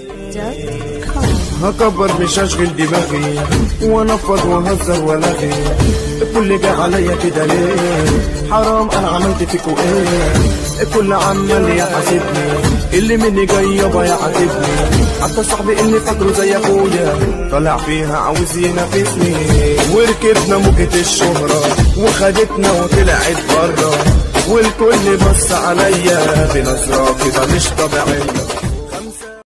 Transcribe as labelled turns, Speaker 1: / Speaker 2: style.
Speaker 1: arabmix.com
Speaker 2: هكبر مش هشغل دماغي وانفض واهزر والغي الكل جه عليا كده ليه حرام انا عملت فيكوا ايه الكل عمال يحاسبني اللي مني جاي يابا يعاتبني حتى صاحبي اللي فاكره زي اخويا طالع فيها عاوز ينافسني وركبنا موجة الشهرة وخدتنا وطلعت بره والكل بص عليا بنظرة كده مش طبيعية